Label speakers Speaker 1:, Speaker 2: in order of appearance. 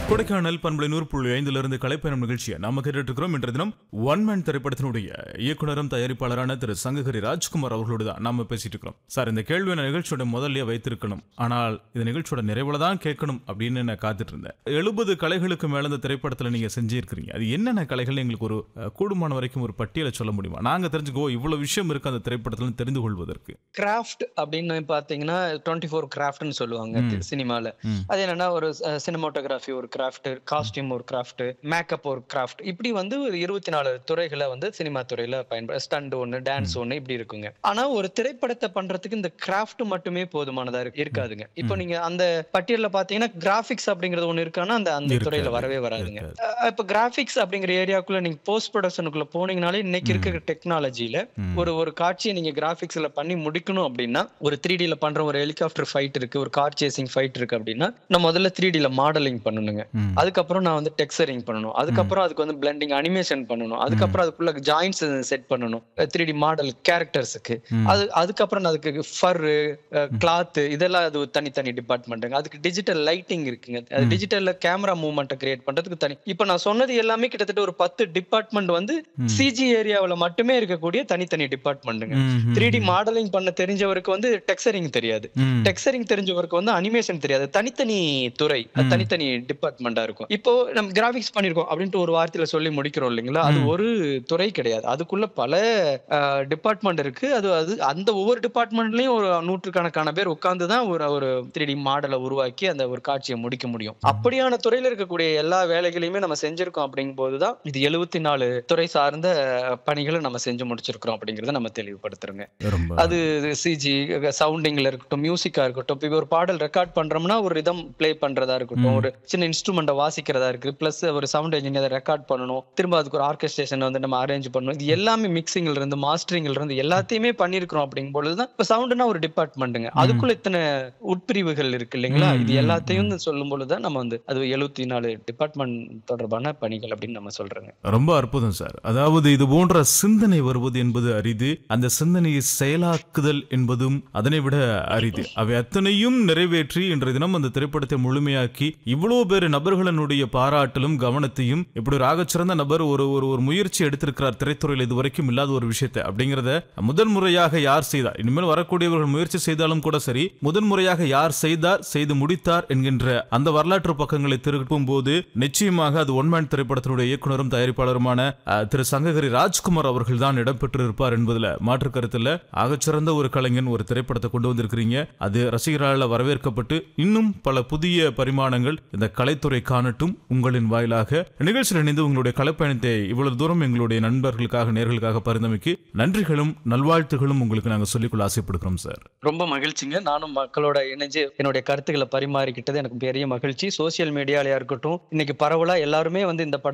Speaker 1: கொடைக்கானல் பண்பலை நூறு புள்ளி ஐந்திலிருந்து கலைப்பயணம் நிகழ்ச்சியை நாம கேட்டுட்டு இருக்கிறோம் இன்றைய தினம் ஒன் மேன் திரைப்படத்தினுடைய இயக்குனரும் தயாரிப்பாளரான திரு சங்ககிரி ராஜ்குமார் அவர்களோடு தான் நாம பேசிட்டு இருக்கிறோம் சார் இந்த கேள்வியை நான் நிகழ்ச்சியோட முதல்லயே வைத்திருக்கணும் ஆனால் இந்த நிகழ்ச்சியோட நிறைவுல தான் கேட்கணும் அப்படின்னு நான் காத்துட்டு இருந்தேன் எழுபது கலைகளுக்கு மேல இந்த திரைப்படத்துல நீங்க செஞ்சிருக்கிறீங்க அது என்னென்ன கலைகள் எங்களுக்கு ஒரு அஹ், கூடுமான வரைக்கும் ஒரு பட்டியலை சொல்ல முடியுமா நாங்க தெரிஞ்சுக்கோ இவ்வளவு விஷயம் இருக்கு அந்த திரைப்படத்துல தெரிந்து கொள்வதற்கு
Speaker 2: கிராஃப்ட் அப்படின்னு பாத்தீங்கன்னா டுவெண்ட்டி ஃபோர் கிராஃப்ட்னு சொல்லுவாங்க சினிமால
Speaker 1: ம்.
Speaker 2: அது என்னன்னா ஒரு சினிமாட்டோகிராஃபி ஒரு கிராஃப்ட் காஸ்டியூம் ஒரு கிராஃப்ட் மேக்கப் ஒரு கிராஃப்ட் இப்படி வந்து ஒரு இருபத்தி நாலு துறைகளை வந்து சினிமா துறையில பயன்பட ஸ்டண்ட் ஒண்ணு டான்ஸ் ஒண்ணு இப்படி இருக்குங்க ஆனா ஒரு திரைப்படத்தை பண்றதுக்கு இந்த கிராஃப்ட் மட்டுமே போதுமானதா இருக்கு இருக்காதுங்க இப்போ நீங்க அந்த பட்டியல்ல பாத்தீங்கன்னா கிராஃபிக்ஸ் அப்படிங்கிறது ஒண்ணு இருக்கான்னா அந்த அந்த
Speaker 1: இருக்காது.
Speaker 2: துறையில வரவே வராதுங்க
Speaker 1: இருக்காது.
Speaker 2: அஹ் இப்ப கிராஃபிக்ஸ் அப்படிங்கிற ஏரியாக்குள்ள நீங்க போஸ்ட் ப்ரொடக்ஷனுக்குள்ள போனீங்கனாலே இன்னைக்கு இருக்கிற டெக்னாலஜில
Speaker 1: ம்.
Speaker 2: ஒரு ஒரு காட்சியை நீங்க கிராபிக்ஸ்ல பண்ணி முடிக்கணும் அப்படின்னா ஒரு த்ரீ டில பண்ற ஒரு ஹெலிகாப்டர் ஃபைட் இருக்கு ஒரு கார் சேசிங் ஃபைட் இருக்கு அப்படின்னா நான் முதல்ல த்ரீ டில மாடலிங் பண்ணணுங்க
Speaker 1: ம்.
Speaker 2: அதுக்கப்புறம் நான் வந்து டெக்ஸரிங் பண்ணணும் அதுக்கப்புறம் அதுக்கு வந்து பிளெண்டிங் அனிமேஷன் பண்ணணும் அதுக்கப்புறம் அதுக்குள்ள ஜாயின்ஸ் செட் பண்ணணும் த்ரீ டி மாடல் கேரக்டர்ஸுக்கு
Speaker 1: ம்.
Speaker 2: அது அதுக்கப்புறம் நான் அதுக்கு ஃபர் கிளாத் இதெல்லாம் அது ஒரு தனித்தனி டிபார்ட்மெண்ட்டுங்க அதுக்கு டிஜிட்டல் லைட்டிங் இருக்குங்க அது டிஜிட்டல்ல கேமரா மூவ்மெண்ட்டை கிரியேட் பண்றதுக்கு தனி இப்போ நான் சொன்னது எல்லாமே கிட்டத்தட்ட ஒரு பத்து டிபார்ட்மெண்ட் வந்து சிஜி ஏரியாவுல மட்டுமே இருக்கக்கூடிய தனித்தனி டிபார்ட்மெண்ட்டுங்க
Speaker 1: ம், ம்,
Speaker 2: த்ரீ டி மாடலிங் பண்ண தெரிஞ்சவருக்கு வந்து டெக்ஸரிங் தெரியாது
Speaker 1: ம்.
Speaker 2: டெக்ஸரிங் தெரிஞ்சவருக்கு வந்து அனிமேஷன் தெரியாது தனித்தனி துறை அது தனித்தனி டிபார்ட்மெண்டா இருக்கும் இப்போ நம்ம கிராபிக்ஸ் பண்ணிருக்கோம் அப்படின்ட்டு ஒரு வார்த்தையில சொல்லி முடிக்கிறோம் இல்லைங்களா அது ஒரு துறை கிடையாது அதுக்குள்ள பல டிபார்ட்மெண்ட் இருக்கு அது அது அந்த ஒவ்வொரு டிபார்ட்மெண்ட்லயும் ஒரு நூற்றுக்கணக்கான பேர் உட்கார்ந்து தான் ஒரு ஒரு த்ரீ டி மாடலை உருவாக்கி அந்த ஒரு காட்சியை முடிக்க முடியும் அப்படியான துறையில இருக்கக்கூடிய எல்லா வேலைகளையுமே நம்ம செஞ்சிருக்கோம் அப்படிங்கும் போதுதான் இது எழுபத்தி நாலு துறை சார்ந்த பணிகளை நம்ம செஞ்சு முடிச்சிருக்கிறோம் அப்படிங்கறத நம்ம தெளிவுபடுத்துறோங்க
Speaker 1: ரொம்ப
Speaker 2: அது சிஜி சவுண்டிங்ல இருக்கட்டும் மியூசிக்கா இருக்கட்டும் இப்போ ஒரு பாடல் ரெக்கார்ட் பண்றோம்னா ஒரு ரிதம் ப்ளே பண்றதா இருக்கட்டும் ஒரு சின்ன இன்ஸ்ட்ருமெண்ட்டை வாசிக்கிறதா இருக்கு பிளஸ் ஒரு சவுண்ட் இன்ஜினியர் அதை ரெக்கார்ட் பண்ணணும் திரும்ப அதுக்கு ஒரு ஆர்கெஸ்ட்ரேஷன் வந்து நம்ம அரேஞ்ச் பண்ணணும் இது எல்லாமே மிக்சிங்ல இருந்து மாஸ்டரிங்ல இருந்து எல்லாத்தையுமே பண்ணிருக்கிறோம் அப்படிங்கும் பொழுதுதான் இப்போ சவுண்ட்னா ஒரு டிபார்ட்மெண்ட்டுங்க அதுக்குள்ள இத்தனை உட்பிரிவுகள் இருக்கு இல்லைங்களா இது எல்லாத்தையும் சொல்லும் பொழுதுதான் நம்ம வந்து அது எழுபத்தி நாலு டிபார்ட்மெண்ட் தொடர்பான பணிகள் அப்படின்னு நம்ம சொல்றோங்க
Speaker 1: ரொம்ப அற்புதம் சார் அதாவது இது போன்ற சிந்தனை வருவது என்பது அரிது அந்த சிந்தனையை செயலாக்குதல் என்பதும் அதனை விட அரிது அவை அத்தனையும் நிறைவேற்றி இன்றைய தினம் அந்த திரைப்படத்தை முழுமையாக்கி இவ்வளவு பேர் நபர்களினுடைய பாராட்டலும் கவனத்தையும் இப்படி ஒரு ஆகச்சிறந்த நபர் ஒரு ஒரு ஒரு முயற்சி எடுத்திருக்கிறார் திரைத்துறையில் இதுவரைக்கும் இல்லாத ஒரு விஷயத்தை அப்படிங்கறத முதன் முறையாக யார் செய்தார் இனிமேல் வரக்கூடியவர்கள் முயற்சி செய்தாலும் கூட சரி முதன் முறையாக யார் செய்தார் செய்து முடித்தார் என்கின்ற அந்த வரலாற்று பக்கங்களை திருப்பும் போது நிச்சயமாக அது ஒன்மேன் திரைப்படத்தினுடைய இயக்குனரும் தயாரிப்பாளருமான அஹ், திரு சங்ககிரி ராஜ்குமார் அவர்கள் தான் இடம்பெற்றிருப்பார் என்பதுல மாற்று கருத்துல ஆகச்சிறந்த ஒரு கலைஞன் ஒரு திரைப்படத்தை கொண்டு வந்திருக்கிறீங்க அது ரசிகர்களால் வரவேற்கப்பட்டு இன்னும் பல புதிய பரிமாணங்கள் இந்த கலைத்துறை காணட்டும் உங்களின் வாயிலாக நிகழ்ச்சியில் இணைந்து உங்களுடைய கலைப்பயணத்தை இவ்வளவு தூரம் எங்களுடைய நண்பர்களுக்காக நேர்களுக்காக பரிந்தமைக்கு நன்றிகளும் நல்வாழ்த்துகளும் உங்களுக்கு நாங்கள் சொல்லிக்கொள்ள ஆசைப்படுகிறோம் சார்
Speaker 2: ரொம்ப மகிழ்ச்சிங்க நானும் மக்களோட இணைஞ்சு என்னுடைய கருத்துக்களை பரிமாறிக்கிட்டது எனக்கு பெரிய மகிழ்ச்சி சோசியல் மீடியாலயா இருக்கட்டும் இன்னைக்கு பரவலா எல்லாருமே வந்து இந்த படம்